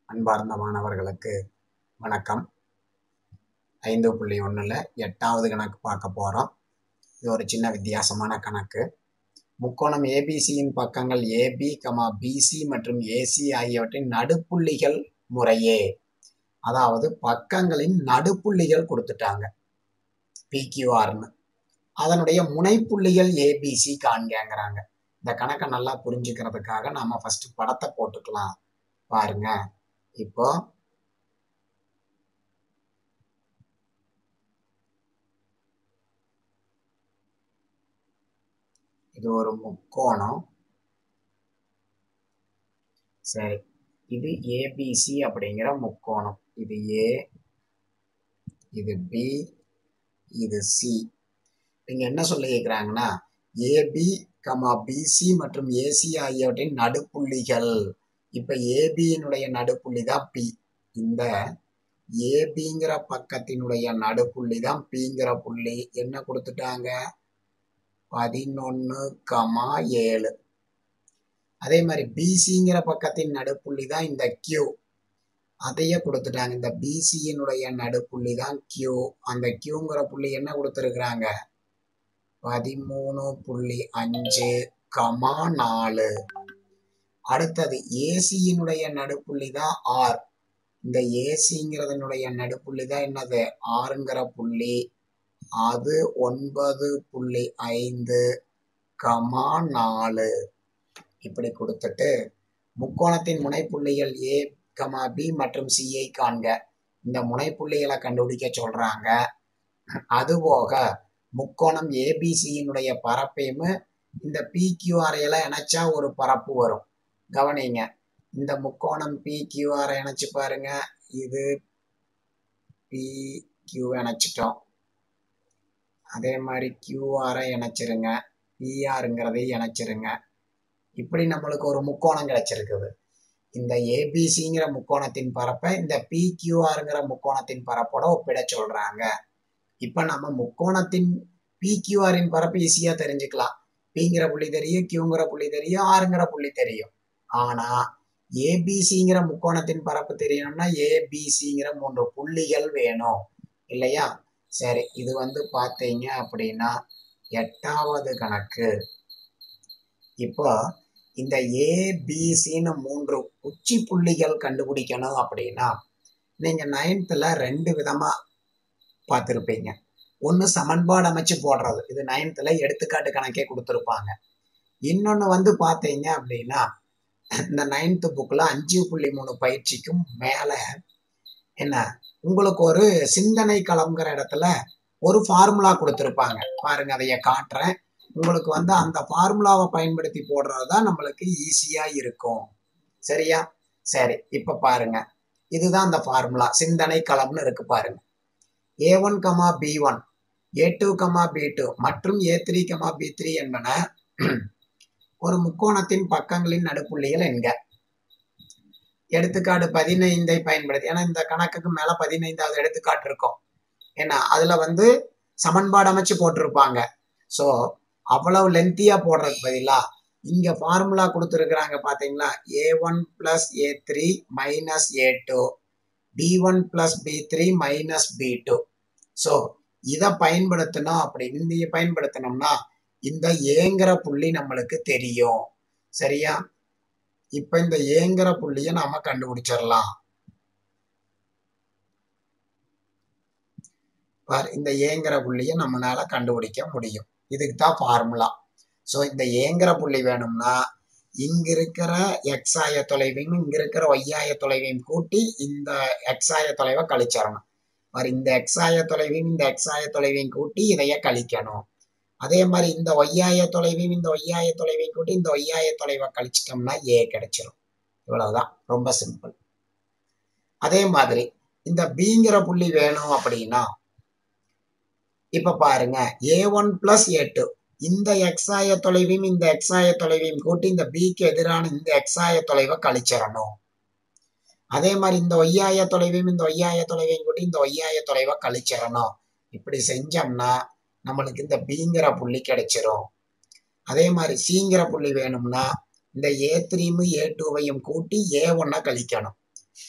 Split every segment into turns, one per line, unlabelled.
அன்பார்ந்த மாணவர்களுக்கு வணக்கம் ஐந்து புள்ளி ஒன்றில் எட்டாவது கணக்கு பார்க்க போகிறோம் இது ஒரு சின்ன வித்தியாசமான கணக்கு முக்கோணம் ஏபிசியின் பக்கங்கள் ஏபி கமா பிசி மற்றும் ஏசி ஆகியவற்றின் நடுப்புள்ளிகள் முறையே அதாவது பக்கங்களின் நடுப்புள்ளிகள் கொடுத்துட்டாங்க பிக்யூஆர்னு அதனுடைய முனைப்புள்ளிகள் ஏபிசி காண்கங்கிறாங்க இந்த கணக்கை நல்லா புரிஞ்சுக்கிறதுக்காக நாம ஃபர்ஸ்ட் படத்தை போட்டுக்கலாம் பாருங்க இப்போ இது ஒரு முக்கோணம் சரி இது ஏபிசி அப்படிங்கிற முக்கோணம் இது ஏ இது பி இது சி இங்க என்ன சொல்லி கேட்குறாங்கன்னா ஏபி கமா பிசி மற்றும் ஏசி ஆகியவற்றின் நடுப்புள்ளிகள் இப்ப ஏபியினுடைய நடுப்புள்ளி தான் பி இந்த ஏபிங்கிற பக்கத்தினுடைய நடுப்புள்ளி தான் பிங்கிற புள்ளி என்ன கொடுத்துட்டாங்க பதினொன்னு கமா ஏழு அதே மாதிரி பிசிங்கிற பக்கத்தின் நடுப்புள்ளி தான் இந்த கியூ அதையே கொடுத்துட்டாங்க இந்த பிசியினுடைய நடுப்புள்ளி தான் கியூ அந்த கியூங்கிற புள்ளி என்ன கொடுத்துருக்குறாங்க பதிமூணு புள்ளி அஞ்சு கமா நாலு அடுத்தது ஏசியினுடைய நடுப்புள்ளி தான் ஆர் இந்த ஏசிங்கிறதனுடைய நடுப்புள்ளி தான் என்னது ஆறுங்கிற புள்ளி அது ஒன்பது புள்ளி ஐந்து கமா நாலு இப்படி கொடுத்துட்டு முக்கோணத்தின் முனைப்புள்ளிகள் ஏ கமா பி மற்றும் சிஐ காண்க இந்த முனைப்புள்ளிகளை கண்டுபிடிக்க சொல்றாங்க அதுபோக முக்கோணம் ஏபிசியினுடைய பரப்பையும் இந்த பிக்யூஆரையில இணைச்சா ஒரு பரப்பு வரும் கவனிங்க இந்த முக்கோணம் பிக்யூஆரை இணைச்சு பாருங்க இது பி கியூ இணைச்சிட்டோம் அதே மாதிரி கியூஆரை இணைச்சிருங்க பிஆருங்கிறதை இணைச்சிருங்க இப்படி நம்மளுக்கு ஒரு முக்கோணம் கிடைச்சிருக்குது இந்த ஏபிசிங்கிற முக்கோணத்தின் பரப்பை இந்த பிக்யூஆருங்கிற முக்கோணத்தின் பரப்போட ஒப்பிட சொல்றாங்க இப்ப நம்ம முக்கோணத்தின் பிக்யூஆரின் பரப்பு ஈஸியா தெரிஞ்சுக்கலாம் பிங்கிற புள்ளி தெரியும் கியூங்கிற புள்ளி தெரியும் ஆறுங்கிற புள்ளி தெரியும் ஆனா ஏபிசிங்கிற முக்கோணத்தின் பரப்பு தெரியணும்னா ஏபிசிங்கிற மூன்று புள்ளிகள் வேணும் இல்லையா சரி இது வந்து பார்த்தீங்க அப்படின்னா எட்டாவது கணக்கு இப்போ இந்த ஏபிசின்னு மூன்று உச்சி புள்ளிகள் கண்டுபிடிக்கணும் அப்படின்னா நீங்க நைன்த்தில் ரெண்டு விதமா பார்த்துருப்பீங்க ஒன்று சமன்பாடு அமைச்சு போடுறது இது நைன்த்தில் எடுத்துக்காட்டு கணக்கே கொடுத்துருப்பாங்க இன்னொன்று வந்து பார்த்தீங்க அப்படின்னா இந்த நைன்த்து புக்கில் அஞ்சு புள்ளி மூணு பயிற்சிக்கும் மேலே என்ன உங்களுக்கு ஒரு சிந்தனை களம்ங்கிற இடத்துல ஒரு ஃபார்முலா கொடுத்துருப்பாங்க பாருங்க அதைய காட்டுறேன் உங்களுக்கு வந்து அந்த ஃபார்முலாவை பயன்படுத்தி போடுறது தான் நம்மளுக்கு ஈஸியாக இருக்கும் சரியா சரி இப்போ பாருங்க இதுதான் அந்த ஃபார்முலா சிந்தனை களம்னு இருக்கு பாருங்க A one comma B one A two comma B two மற்றும் A three comma B three என்பன ஒரு முக்கோணத்தின் பக்கங்களின் நடுப்புள்ளிகள் என்க எடுத்துக்காட்டு பதினைந்தை பயன்படுத்தி ஏன்னா இந்த கணக்குக்கு மேல பதினைந்தாவது எடுத்துக்காட்டு இருக்கும் ஏன்னா அதுல வந்து சமன்பாடு அமைச்சு போட்டிருப்பாங்க ஸோ அவ்வளவு லென்த்தியா போடுறதுக்கு பதிலா இங்க ஃபார்முலா கொடுத்துருக்குறாங்க பாத்தீங்களா A one plus A three minus A two B one plus B three minus B two so இதை பயன்படுத்தணும் அப்படின்னு இந்த பயன்படுத்தணும்னா இந்த ஏங்கிற புள்ளி நம்மளுக்கு தெரியும் சரியா இப்ப இந்த ஏங்கிற புள்ளிய நாம கண்டுபிடிச்சிடலாம் பார் இந்த ஏங்கிற புள்ளிய நம்மளால கண்டுபிடிக்க முடியும் இதுக்கு தான் ஃபார்முலா ஸோ இந்த ஏங்கிற புள்ளி வேணும்னா இங்க இருக்கிற எக்ஸ் ஆய தொலைவையும் இங்க இருக்கிற ஒய்யாய தொலைவையும் கூட்டி இந்த எக்ஸ் ஆய தொலைவை கழிச்சிடணும் மாதிரி இந்த எக்ஸ் ஆய தொலைவையும் இந்த எக்ஸ் ஆய தொலைவையும் கூட்டி இதைய கழிக்கணும் அதே மாதிரி இந்த ஒய்யாய தொலைவையும் இந்த ஒய்யாய தொலைவையும் கூட்டி இந்த ஒய்யாய தொலைவை கழிச்சிட்டோம்னா ஏ கிடைச்சிரும் இவ்வளவுதான் ரொம்ப சிம்பிள் அதே மாதிரி இந்த பிங்கிற புள்ளி வேணும் அப்படின்னா இப்ப பாருங்க A one plus A two இந்த எக்ஸாய தொலைவையும் இந்த எக்ஸாய தொலைவையும் கூட்டி இந்த பிக்கு எதிரான இந்த எக்ஸாய தொலைவை கழிச்சிடணும் அதே மாதிரி இந்த ஒய்யாய தொலைவையும் இந்த ஒய்யாய தொலைவையும் கூட்டி இந்த ஒய்யாய தொலைவை கழிச்சிடணும் இப்படி செஞ்சோம்னா நம்மளுக்கு இந்த பிங்கிற புள்ளி கிடைச்சிரும் அதே மாதிரி சிங்கிற புள்ளி வேணும்னா இந்த ஏ த்ரீமு ஏ டூவையும் கூட்டி ஏ ஒன்னை கழிக்கணும்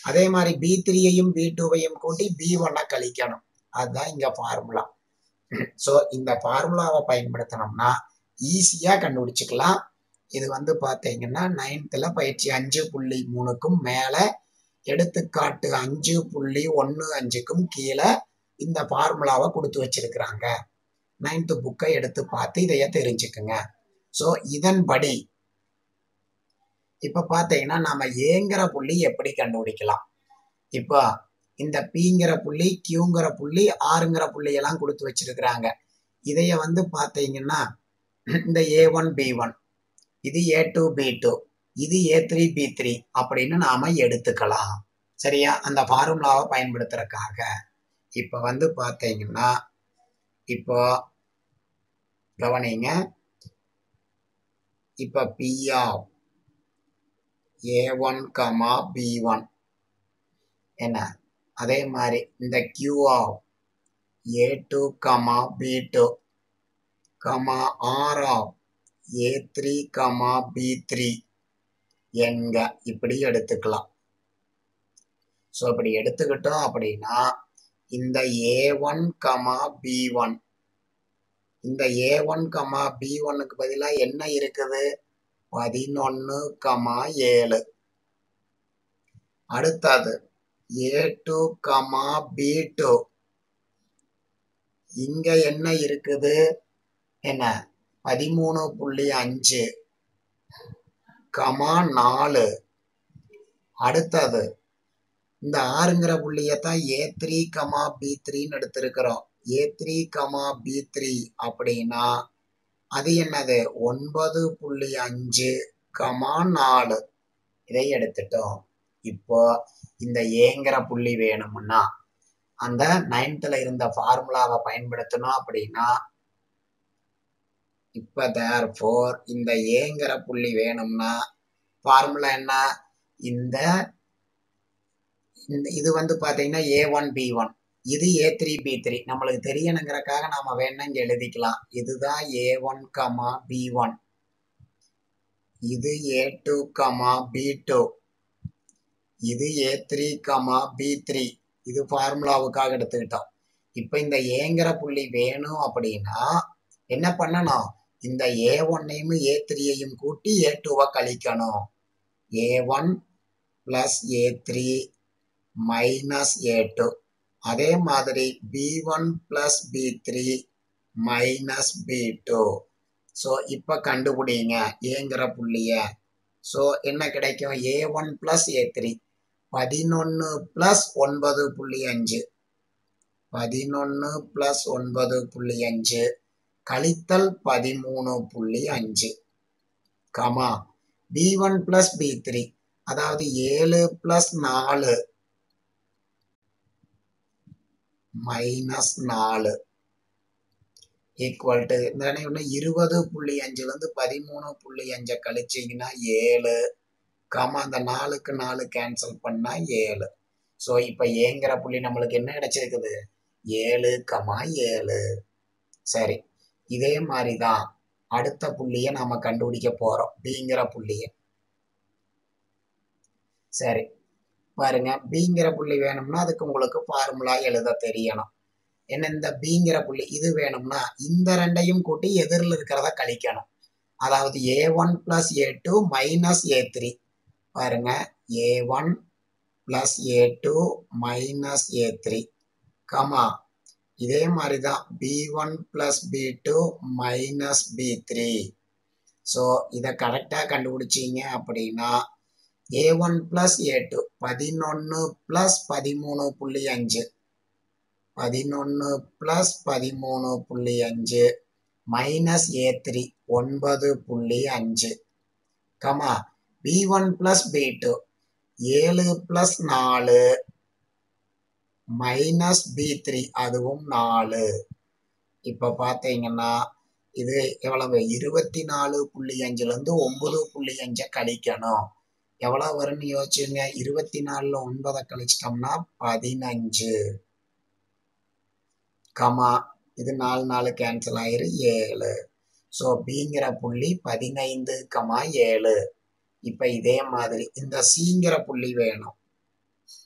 அதே மாதிரி பி த்ரீயையும் பி டூவையும் கூட்டி பி ஒன்னை கழிக்கணும் அதுதான் இங்க ஃபார்முலா ஸோ இந்த ஃபார்முலாவை பயன்படுத்தினோம்னா ஈஸியாக கண்டுபிடிச்சிக்கலாம் இது வந்து பார்த்தீங்கன்னா நைன்த்தில் பயிற்சி அஞ்சு புள்ளி மூணுக்கும் மேலே எடுத்துக்காட்டு அஞ்சு புள்ளி ஒன்று அஞ்சுக்கும் கீழே இந்த ஃபார்முலாவை கொடுத்து வச்சிருக்கிறாங்க நைன்த்து புக்கை எடுத்து பார்த்து இதைய தெரிஞ்சுக்குங்க ஸோ இதன்படி இப்போ பார்த்தீங்கன்னா நம்ம ஏங்கிற புள்ளி எப்படி கண்டுபிடிக்கலாம் இப்போ இந்த பிங்கிற புள்ளி கியூங்கிற புள்ளி ஆறுங்கிற புள்ளியெல்லாம் கொடுத்து வச்சிருக்கிறாங்க இதைய வந்து பார்த்தீங்கன்னா இந்த ஏ ஒன் பி ஒன் இது ஏ டூ பி டூ இது ஏ த்ரீ பி த்ரீ அப்படின்னு நாம எடுத்துக்கலாம் சரியா அந்த ஃபார்முலாவை பயன்படுத்துறதுக்காக இப்போ வந்து பார்த்தீங்கன்னா இப்போ கவனிங்க இப்போ P of A one comma B one என்ன அதே மாதிரி இந்த Q of A two comma B two comma R of A three comma B three எங்க இப்படி எடுத்துக்கலாம் ஸோ இப்படி எடுத்துக்கிட்டோம் அப்படின்னா இந்த A one comma B one இந்த ஏ ஒன் கமா பி ஒன்னுக்கு பதிலாக என்ன இருக்குது பதினொன்று கமா ஏழு அடுத்தது A two comma B two இங்க என்ன இருக்குது என்ன பதிமூணு புள்ளி அஞ்சு கமா நாலு அடுத்தது இந்த ஆறுங்கிற புள்ளியத்தான் ஏ த்ரீ கமா பி த்ரீன்னு எடுத்திருக்கிறோம் A three comma B three அப்படின்னா அது என்னது ஒன்பது புள்ளி அஞ்சு கமா நாலு இதை எடுத்துட்டோம் இப்போ இந்த ஏங்கிற புள்ளி வேணும்னா அந்த நைன்த்தில் இருந்த ஃபார்முலாவை பயன்படுத்தணும் அப்படின்னா இப்போ தேர் ஃபோர் இந்த ஏங்கிற புள்ளி வேணும்னா ஃபார்முலா என்ன இந்த இந்த இது வந்து பார்த்தீங்கன்னா ஏ ஒன் பி ஒன் இது ஏ த்ரீ பி த்ரீ நம்மளுக்கு தெரியணுங்கிறக்காக நாம வேணா இங்க எழுதிக்கலாம் இதுதான் A one comma B one இது A two comma B two இது A three comma B three இது ஃபார்முலாவுக்காக எடுத்துக்கிட்டோம் இப்போ இந்த ஏங்கிற புள்ளி வேணும் அப்படின்னா என்ன பண்ணணும் இந்த ஏ ஒன்னையும் ஏ த்ரீயையும் கூட்டி ஏ டூவை கழிக்கணும் A one plus A three minus A two அதே மாதிரி B one plus B three minus B two so இப்போ கண்டுபிடிங்க ஏங்கிற புள்ளிய ஸோ என்ன கிடைக்கும் A one plus A three பதினொன்று பிளஸ் ஒன்பது புள்ளி அஞ்சு பதினொன்று பிளஸ் ஒன்பது புள்ளி அஞ்சு கழித்தல் பதிமூணு புள்ளி அஞ்சு comma B one plus B three அதாவது ஏழு பிளஸ் நாலு மைனஸ் நாலு ஈக்குவல் டு இந்த ஒன்று இருபது புள்ளி அஞ்சுலேருந்து பதிமூணு புள்ளி அஞ்சை கழிச்சிங்கன்னா ஏழு கமா அந்த நாலுக்கு நாலு கேன்சல் பண்ணால் ஏழு ஸோ இப்போ ஏங்கிற புள்ளி நம்மளுக்கு என்ன கிடைச்சிருக்குது ஏழு கமா ஏழு சரி இதே மாதிரி தான் அடுத்த புள்ளியை நாம கண்டுபிடிக்க போறோம் பிங்கிற புள்ளிய சரி பாருங்க பிங்கிற புள்ளி வேணும்னா அதுக்கு உங்களுக்கு ஃபார்முலா எழுத தெரியணும் என்ன இந்த பிங்கிற புள்ளி இது வேணும்னா இந்த ரெண்டையும் கூட்டி எதிரில் இருக்கிறத கழிக்கணும் அதாவது A one plus A two minus A three பாருங்க A one plus A two minus A three comma இதே மாதிரி தான் B one plus B two minus B three so இதை கரெக்டாக கண்டுபிடிச்சிங்க அப்படின்னா A one plus A two பதினொன்று plus பதிமூணு புள்ளி அஞ்சு பதினொன்று பிளஸ் பதிமூணு புள்ளி அஞ்சு மைனஸ் ஏ த்ரீ ஒன்பது புள்ளி அஞ்சு comma B one plus B two ஏழு பிளஸ் நாலு மைனஸ் பி த்ரீ அதுவும் நாலு இப்போ பார்த்தீங்கன்னா இது எவ்வளவு இருபத்தி நாலு புள்ளி அஞ்சுலேருந்து ஒன்பது புள்ளி அஞ்சை கழிக்கணும் எவ்வளோ வரும்னு யோசிச்சுங்க இருபத்தி நாலில் ஒன்பதை கழிச்சிட்டோம்னா பதினஞ்சு கமா இது நாலு நாலு கேன்சல் ஆயிரு ஏழு ஸோ பிங்கிற புள்ளி பதினைந்து கமா ஏழு இப்போ இதே மாதிரி இந்த சிங்கிற புள்ளி வேணும்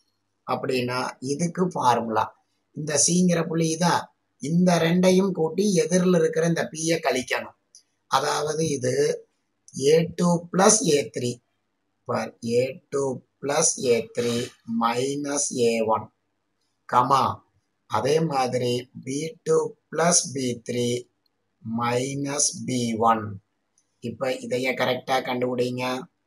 அப்படின்னா இதுக்கு ஃபார்முலா இந்த சிங்கிற புள்ளி இதா இந்த ரெண்டையும் கூட்டி எதிரில் இருக்கிற இந்த பியை கழிக்கணும் அதாவது இது A two plus A three per A two plus A three minus A one comma அதே மாதிரி B two plus B three minus B one இப்போ இதைய கரெக்டாக கண்டுபிடிங்க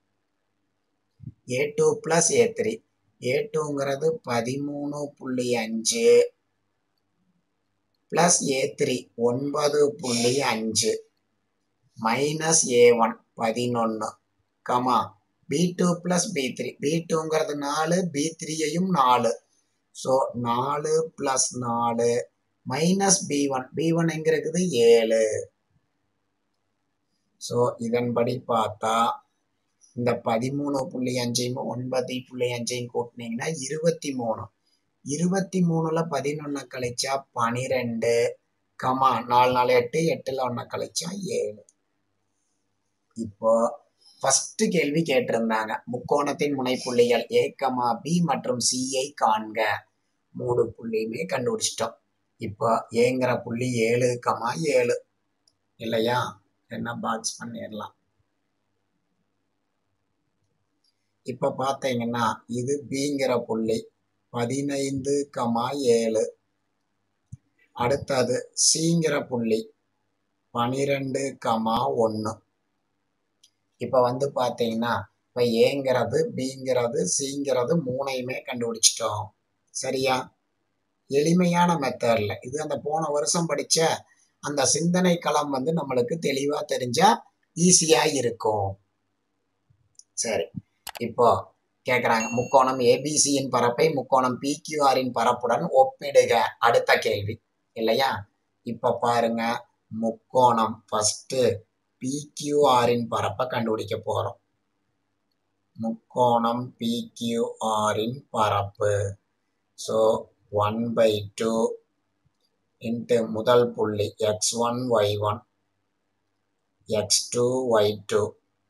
A two plus A three A டூங்கிறது பதிமூணு புள்ளி அஞ்சு பிளஸ் ஏ த்ரீ ஒன்பது புள்ளி அஞ்சு மைனஸ் ஏ ஒன் பதினொன்று comma B two plus B three B டூங்கிறது நாலு பி த்ரீயையும் நாலு ஸோ நாலு பிளஸ் நாலு minus B one B one எங்க இருக்குது ஏழு ஸோ இதன்படி பார்த்தா இந்த பதிமூணு புள்ளி அஞ்சையும் ஒன்பது புள்ளி அஞ்சையும் கூட்டினீங்கன்னா இருபத்தி மூணு இருபத்தி மூணுல பதினொன்று கழிச்சா பனிரெண்டு கமா நாலு நாலு எட்டு எட்டுல ஒன்று கழிச்சா ஏழு இப்போ ஃபர்ஸ்ட் கேள்வி கேட்டிருந்தாங்க முக்கோணத்தின் முனைப்புள்ளிகள் ஏ கமா பி மற்றும் சிஐ காண்க மூணு புள்ளியுமே கண்டுபிடிச்சிட்டோம் இப்போ ஏங்கிற புள்ளி ஏழு கமா ஏழு இல்லையா என்ன பாக்ஸ் பண்ணிடலாம் இப்போ பார்த்தீங்கன்னா இது பிங்கிற புள்ளி பதினைந்து கமா ஏழு அடுத்தது சிங்கிற புள்ளி பனிரெண்டு கமா ஒன்று இப்போ வந்து பார்த்தீங்கன்னா இப்போ ஏங்கிறது பிங்கிறது சிங்கிறது மூணையுமே கண்டுபிடிச்சிட்டோம் சரியா எளிமையான மெத்தடில் இது அந்த போன வருஷம் படித்த அந்த சிந்தனை களம் வந்து நம்மளுக்கு தெளிவாக தெரிஞ்சா ஈஸியாக இருக்கும் சரி இப்போ கேட்குறாங்க முக்கோணம் ஏபிசியின் பரப்பை முக்கோணம் பிக்யூஆரின் பரப்புடன் ஒப்பிடுக அடுத்த கேள்வி இல்லையா இப்போ பாருங்க முக்கோணம் ஃபஸ்ட்டு பிக்யூஆரின் பரப்பை கண்டுபிடிக்க போகிறோம் முக்கோணம் பிக்யூஆரின் பரப்பு so one by two into முதல் புள்ளி X one Y one X two Y two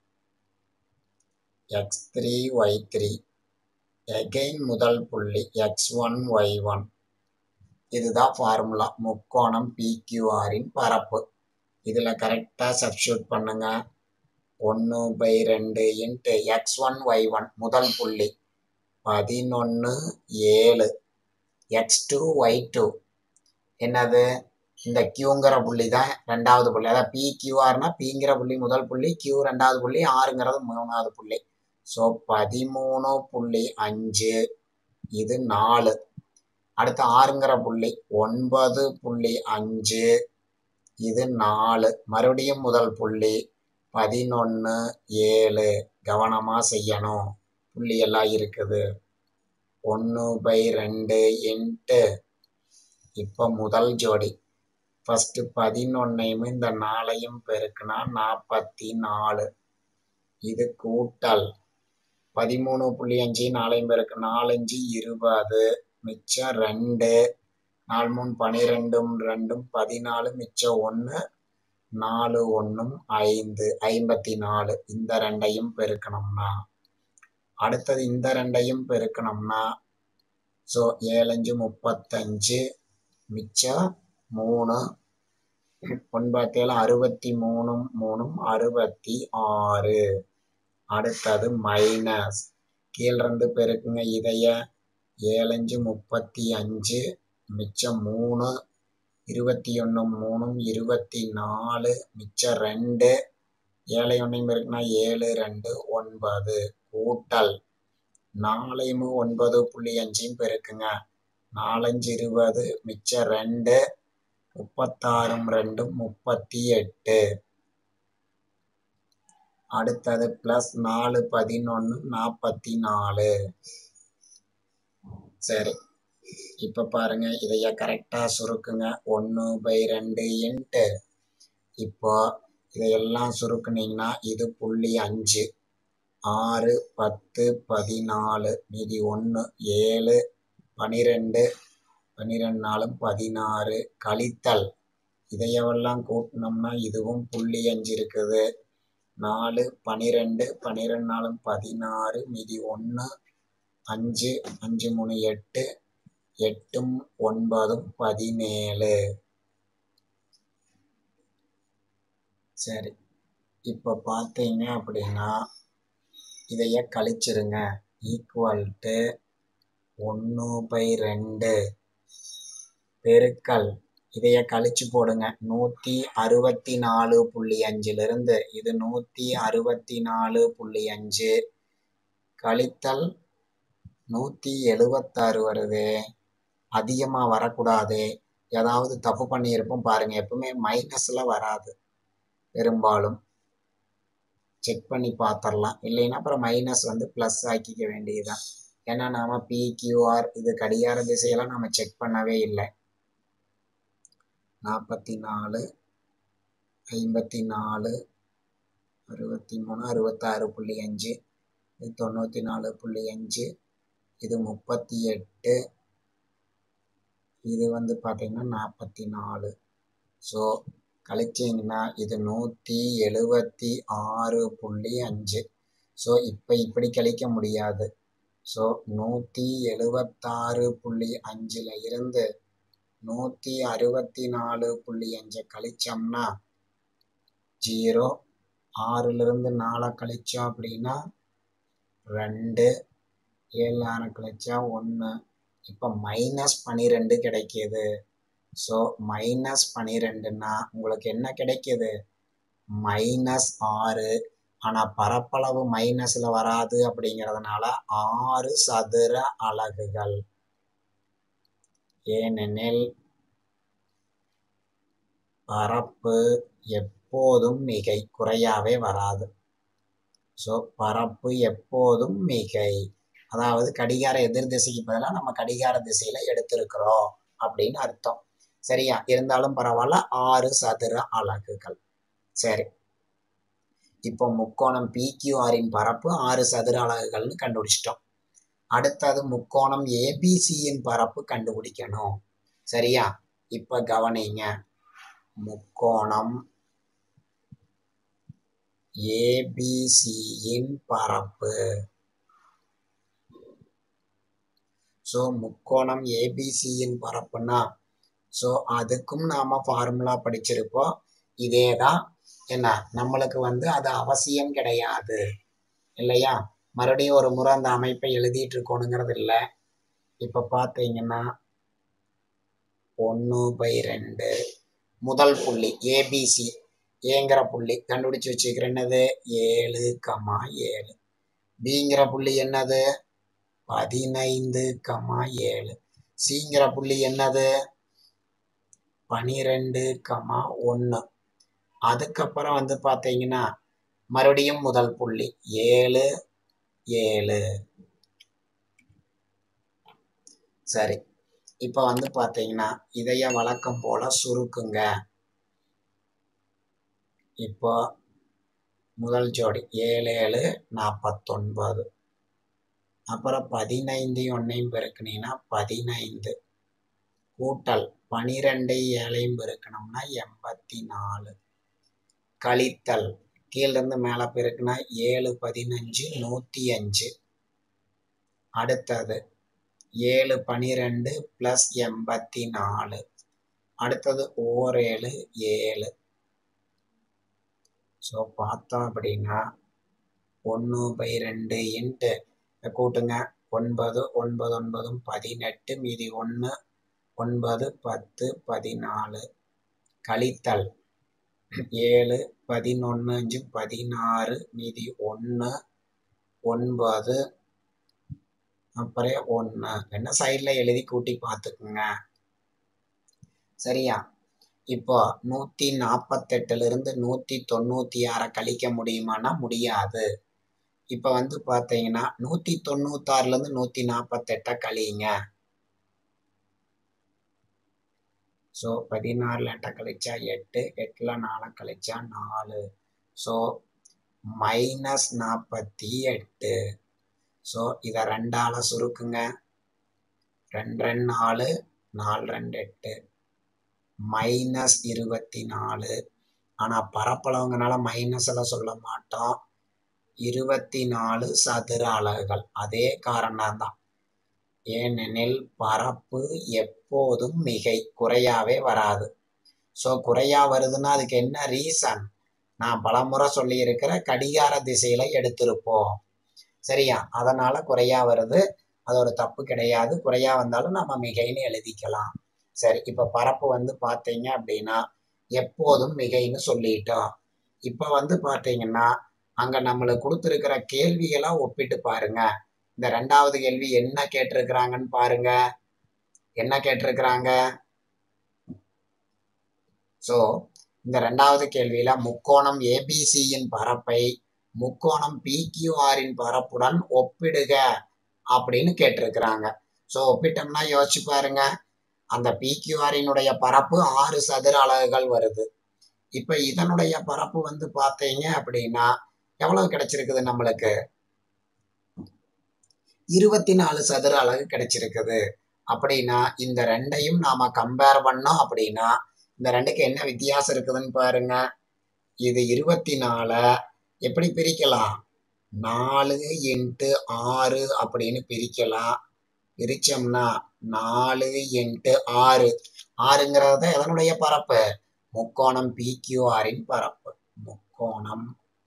X three Y three again முதல் புள்ளி எக்ஸ் ஒன் ஒய் ஒன் இதுதான் ஃபார்முலா முக்கோணம் பிக்யூஆரின் பரப்பு இதில் கரெக்டாக சப்ஸ்டியூட் பண்ணுங்க ஒன்று பை ரெண்டு into X one Y one முதல் புள்ளி பதினொன்று ஏழு எக்ஸ் டூ ஒய் டூ என்னது இந்த கியூங்கிற புள்ளி தான் ரெண்டாவது புள்ளி அதாவது பி கியூஆர்னா பிங்கிற புள்ளி முதல் புள்ளி கியூ ரெண்டாவது புள்ளி ஆறுங்கிறது மூணாவது புள்ளி ஸோ பதிமூணு புள்ளி அஞ்சு இது நாலு அடுத்து ஆறுங்கிற புள்ளி ஒன்பது புள்ளி அஞ்சு இது நாலு மறுபடியும் முதல் புள்ளி பதினொன்று ஏழு கவனமாக செய்யணும் புள்ளி எல்லாம் இருக்குது ஒன்று பை ரெண்டு இன்ட்டு இப்போ முதல் ஜோடி ஃபஸ்ட்டு பதினொன்னையும் இந்த நாளையும் பெருக்குனா நாற்பத்தி நாலு இது கூட்டல் பதிமூணு புள்ளி அஞ்சு நாலையும் பெருக்கு நாலஞ்சு இருபது மிச்சம் ரெண்டு நாலு மூணு பனிரெண்டும் ரெண்டும் பதினாலு மிச்சம் ஒன்று நாலு ஒன்றும் ஐந்து ஐம்பத்தி நாலு இந்த ரெண்டையும் பெருக்கணும்னா அடுத்தது இந்த ரெண்டையும் பெருக்கணும்னா ஸோ ஏழஞ்சு முப்பத்தஞ்சு மிச்சம் மூணு ஒன்பத்தேழு அறுபத்தி மூணும் மூணும் அறுபத்தி ஆறு அடுத்தது மைனஸ் கீழிருந்து பெருக்குங்க இதைய ஏழஞ்சு முப்பத்தி அஞ்சு மிச்சம் மூணு இருபத்தி ஒன்று மூணும் இருபத்தி நாலு மிச்சம் ரெண்டு ஏழை ஒன்றையும் இருக்குன்னா ஏழு ரெண்டு ஒன்பது கூட்டல் நாலையும் ஒன்பது புள்ளி அஞ்சையும் பெருக்குங்க நாலஞ்சு இருபது மிச்சம் ரெண்டு முப்பத்தாறும் ரெண்டும் முப்பத்தி எட்டு அடுத்தது ப்ளஸ் நாலு பதினொன்று நாற்பத்தி நாலு சரி இப்போ பாருங்க இதைய கரெக்டாக சுருக்குங்க ஒன்று பை ரெண்டு இன்ட்டு இப்போ இதையெல்லாம் சுருக்குனீங்கன்னா இது புள்ளி அஞ்சு ஆறு பத்து பதினாலு மீதி ஒன்று ஏழு பனிரெண்டு பன்னிரெண்டு நாலும் பதினாறு கழித்தல் இதையெல்லாம் கூட்டினோம்னா இதுவும் புள்ளி அஞ்சு இருக்குது நாலு பனிரெண்டு பன்னிரெண்டு நாலும் பதினாறு மீதி ஒன்று அஞ்சு அஞ்சு மூணு எட்டு எட்டும் ஒன்பதும் பதினேழு சரி இப்போ பார்த்தீங்க அப்படின்னா இதைய கழிச்சிருங்க ஈக்குவல் டு ஒன்று பை ரெண்டு பெருக்கல் இதைய கழிச்சு போடுங்க நூற்றி அறுபத்தி நாலு புள்ளி அஞ்சிலிருந்து இது நூற்றி அறுபத்தி நாலு புள்ளி அஞ்சு கழித்தல் நூற்றி எழுபத்தாறு வருது அதிகமாக வரக்கூடாது ஏதாவது தப்பு பண்ணியிருப்போம் பாருங்கள் எப்பவுமே மைனஸில் வராது பெரும்பாலும் செக் பண்ணி பார்த்துடலாம் இல்லைன்னா அப்புறம் மைனஸ் வந்து ப்ளஸ் ஆக்கிக்க வேண்டியதுதான் ஏன்னா நாம் பிக்யூஆர் இது கடிகார திசையெல்லாம் நம்ம செக் பண்ணவே இல்லை நாற்பத்தி நாலு ஐம்பத்தி நாலு அறுபத்தி மூணு அறுபத்தாறு புள்ளி அஞ்சு இது தொண்ணூற்றி நாலு புள்ளி அஞ்சு இது முப்பத்தி எட்டு இது வந்து பார்த்திங்கன்னா நாற்பத்தி நாலு ஸோ கழிச்சிங்கன்னா இது நூற்றி எழுபத்தி ஆறு புள்ளி அஞ்சு ஸோ இப்போ இப்படி கழிக்க முடியாது ஸோ நூற்றி எழுபத்தாறு புள்ளி அஞ்சில் இருந்து நூற்றி அறுபத்தி நாலு புள்ளி அஞ்சை கழிச்சோம்னா ஜீரோ ஆறுலேருந்து நாலை கழிச்சோம் அப்படின்னா ரெண்டு ஏழு ஆறு கழிச்சா ஒன்று இப்போ மைனஸ் பன்னிரெண்டு கிடைக்கிது ஸோ மைனஸ் பன்னிரெண்டுன்னா உங்களுக்கு என்ன கிடைக்கிது மைனஸ் ஆறு ஆனால் பரப்பளவு மைனஸில் வராது அப்படிங்கிறதுனால ஆறு சதுர அலகுகள் ஏனெனில் பரப்பு எப்போதும் மிகை குறையாவே வராது ஸோ பரப்பு எப்போதும் மிகை அதாவது கடிகார எதிர் திசைக்கு பதிலாக நம்ம கடிகார திசையில் எடுத்திருக்கிறோம் அப்படின்னு அர்த்தம் சரியா இருந்தாலும் பரவாயில்ல ஆறு சதுர அலகுகள் சரி இப்போ முக்கோணம் பிக்யூஆரின் பரப்பு ஆறு சதுர அலகுகள்னு கண்டுபிடிச்சிட்டோம் அடுத்தது முக்கோணம் ஏபிசியின் பரப்பு கண்டுபிடிக்கணும் சரியா இப்போ கவனிங்க முக்கோணம் ஏபிசியின் பரப்பு ஸோ முக்கோணம் ஏபிசியின் பரப்புனா ஸோ அதுக்கும் நாம் ஃபார்முலா படிச்சிருப்போம் இதே தான் என்ன நம்மளுக்கு வந்து அது அவசியம் கிடையாது இல்லையா மறுபடியும் ஒரு முறை அந்த அமைப்பை எழுதிட்டு இருக்கணுங்கிறது இல்லை இப்போ பார்த்தீங்கன்னா ஒன்று பை ரெண்டு முதல் புள்ளி ஏபிசி ஏங்கிற புள்ளி கண்டுபிடிச்சு வச்சுக்கிற என்னது ஏழு கமா ஏழு பிங்கிற புள்ளி என்னது பதினைந்து கமா ஏழு சிங்கிற புள்ளி என்னது பனிரெண்டு கமா ஒன்று அதுக்கப்புறம் வந்து பார்த்தீங்கன்னா மறுபடியும் முதல் புள்ளி ஏழு ஏழு சரி இப்போ வந்து பார்த்தீங்கன்னா இதைய வழக்கம் போல சுருக்குங்க இப்போ முதல் ஜோடி ஏழு ஏழு நாற்பத்தொன்பது அப்புறம் பதினைந்து ஒன்றையும் பெருக்குனீங்கன்னா பதினைந்து கூட்டல் பனிரெண்டு ஏழையும் பெருக்கணும்னா எண்பத்தி நாலு கழித்தல் கீழிருந்து மேலே பெருக்குனா ஏழு பதினஞ்சு நூற்றி அஞ்சு அடுத்தது ஏழு பனிரெண்டு ப்ளஸ் எண்பத்தி நாலு அடுத்தது ஓர் ஏழு ஏழு ஸோ பார்த்தோம் அப்படின்னா ஒன்று பை ரெண்டு இன்ட்டு கூட்டுங்க ஒன்பது ஒன்பது ஒன்பதும் பதினெட்டு மீதி ஒன்று ஒன்பது பத்து பதினாலு கழித்தல் ஏழு பதினொன்று அஞ்சு பதினாறு மீதி ஒன்று ஒன்பது அப்புறம் ஒன்று என்ன சைடில் எழுதி கூட்டி பார்த்துக்குங்க சரியா இப்போ நூற்றி நாற்பத்தெட்டுலேருந்து நூற்றி தொண்ணூற்றி ஆறை கழிக்க முடியுமானா முடியாது இப்போ வந்து பார்த்தீங்கன்னா நூற்றி தொண்ணூத்தாறுலேருந்து நூற்றி நாற்பத்தெட்டை கழியுங்க ஸோ பதினாறில் எட்டை கழிச்சா எட்டு எட்டில் நாலை கழிச்சா நாலு ஸோ மைனஸ் நாற்பத்தி எட்டு ஸோ இதை ரெண்டால் சுருக்குங்க ரெண்டு ரெண்டு நாலு நாலு ரெண்டு எட்டு மைனஸ் இருபத்தி நாலு ஆனால் பரப்பளவுங்கனால மைனஸ் எல்லாம் சொல்ல மாட்டோம் இருபத்தி நாலு சதுர அலகுகள் அதே காரணம்தான் ஏனெனில் பரப்பு எப்போதும் மிகை குறையாவே வராது ஸோ குறையா வருதுன்னா அதுக்கு என்ன ரீசன் நான் பலமுறை சொல்லியிருக்கிற கடிகார திசையில எடுத்திருப்போம் சரியா அதனால குறையா வருது அது ஒரு தப்பு கிடையாது குறையா வந்தாலும் நம்ம மிகைன்னு எழுதிக்கலாம் சரி இப்ப பரப்பு வந்து பார்த்தீங்க அப்படின்னா எப்போதும் மிகைன்னு சொல்லிட்டோம் இப்ப வந்து பார்த்தீங்கன்னா அங்க நம்மளுக்கு கொடுத்துருக்கிற கேள்விகளை ஒப்பிட்டு பாருங்க இந்த ரெண்டாவது கேள்வி என்ன கேட்டிருக்கிறாங்கன்னு பாருங்க என்ன கேட்டிருக்கிறாங்க ஸோ இந்த ரெண்டாவது கேள்வியில முக்கோணம் ஏபிசியின் பரப்பை முக்கோணம் பிக்யூஆரின் பரப்புடன் ஒப்பிடுக அப்படின்னு கேட்டிருக்கிறாங்க ஸோ ஒப்பிட்டோம்னா யோசிச்சு பாருங்க அந்த பிக்யூஆரினுடைய பரப்பு ஆறு சதுர அலகுகள் வருது இப்போ இதனுடைய பரப்பு வந்து பார்த்தீங்க அப்படின்னா எவ்வளவு கிடைச்சிருக்குது நம்மளுக்கு இருபத்தி நாலு சதுர அலகு கிடைச்சிருக்குது அப்படின்னா இந்த ரெண்டையும் நாம கம்பேர் பண்ணோம் அப்படின்னா இந்த ரெண்டுக்கு என்ன வித்தியாசம் இருக்குதுன்னு பாருங்க இது இருபத்தி நாலை எப்படி பிரிக்கலாம் நாலு இன்ட்டு ஆறு அப்படின்னு பிரிக்கலாம் பிரிச்சோம்னா நாலு இன்ட்டு ஆறு ஆறுங்கிறது எதனுடைய பரப்பு முக்கோணம் பிக்யூஆரின் பரப்பு முக்கோணம்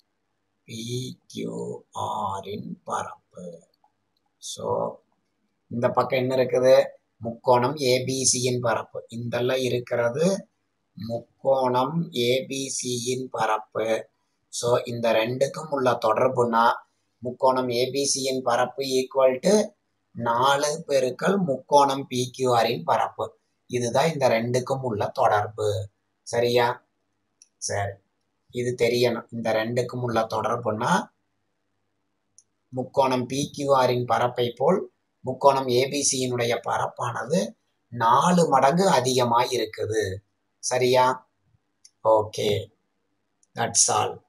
பிக்யூஆரின் பரப்பு ஸோ இந்த பக்கம் என்ன இருக்குது முக்கோணம் ஏபிசியின் பரப்பு இதெல்லாம் இருக்கிறது முக்கோணம் ஏபிசியின் பரப்பு ஸோ இந்த ரெண்டுக்கும் உள்ள தொடர்புனா முக்கோணம் ஏபிசியின் பரப்பு ஈக்குவல் டு நாலு பெருக்கல் முக்கோணம் பிக்யூஆரின் பரப்பு இதுதான் இந்த ரெண்டுக்கும் உள்ள தொடர்பு சரியா சரி இது தெரியணும் இந்த ரெண்டுக்கும் உள்ள தொடர்புனா முக்கோணம் பிக்யூஆரின் பரப்பை போல் முக்கோணம் ஏபிசியினுடைய பரப்பானது நாலு மடங்கு அதிகமாக இருக்குது சரியா ஓகே தட்ஸ் ஆல்